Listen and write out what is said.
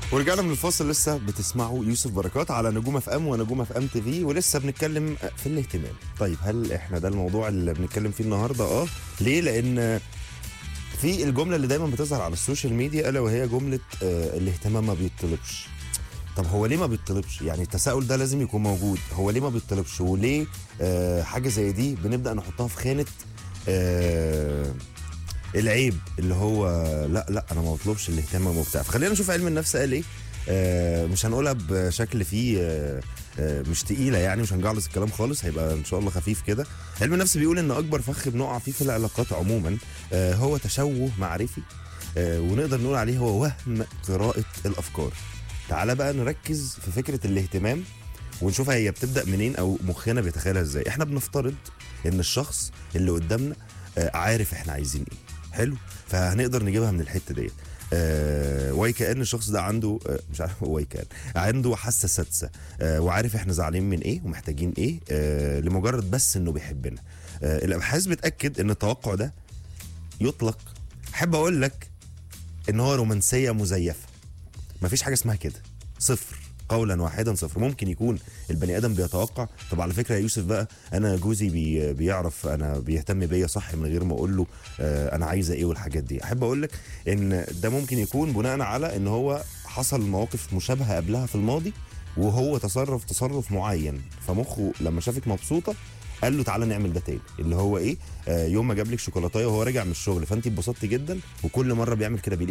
ورجعنا من الفاصل لسه بتسمعوا يوسف بركات على نجوم اف ام ونجوم اف ام تي في ولسه بنتكلم في الاهتمام طيب هل احنا ده الموضوع اللي بنتكلم فيه النهارده اه ليه لان في الجمله اللي دايما بتظهر على السوشيال ميديا الا وهي جمله آه الاهتمام ما بيطلبش طب هو ليه ما بيطلبش يعني التساؤل ده لازم يكون موجود هو ليه ما بيطلبش وليه آه حاجه زي دي بنبدا نحطها في خانه آه العيب اللي هو لا لا انا ما بطلبش الاهتمام وبتاع فخلينا نشوف علم النفس قال ايه آه مش هنقولها بشكل فيه آه آه مش تقيله يعني مش هنجعلص الكلام خالص هيبقى ان شاء الله خفيف كده علم النفس بيقول ان اكبر فخ بنقع فيه في العلاقات عموما آه هو تشوه معرفي آه ونقدر نقول عليه هو وهم قراءه الافكار تعالى بقى نركز في فكره الاهتمام ونشوف هي بتبدا منين او مخنا بيتخيلها ازاي احنا بنفترض ان الشخص اللي قدامنا آه عارف احنا عايزين ايه حلو فهنقدر نجيبها من الحته ديت آه واي كان الشخص ده عنده آه مش عارف واي كان عنده حاسه سادسه آه وعارف احنا زعلانين من ايه ومحتاجين ايه آه لمجرد بس انه بيحبنا آه الابحاث بتاكد ان التوقع ده يطلق احب اقول لك ان هو رومانسيه مزيفه مفيش حاجه اسمها كده صفر قولا واحدا صفر ممكن يكون البني ادم بيتوقع طب على فكره يا يوسف بقى انا جوزي بي بيعرف انا بيهتم بيا صح من غير ما اقول له آه انا عايزه ايه والحاجات دي احب اقول لك ان ده ممكن يكون بناء على ان هو حصل مواقف مشابهه قبلها في الماضي وهو تصرف تصرف معين فمخه لما شافك مبسوطه قال له تعالى نعمل ده تاني اللي هو ايه آه يوم ما جاب لك شوكولاتايه وهو راجع من الشغل فانت اتبسطتي جدا وكل مره بيعمل كده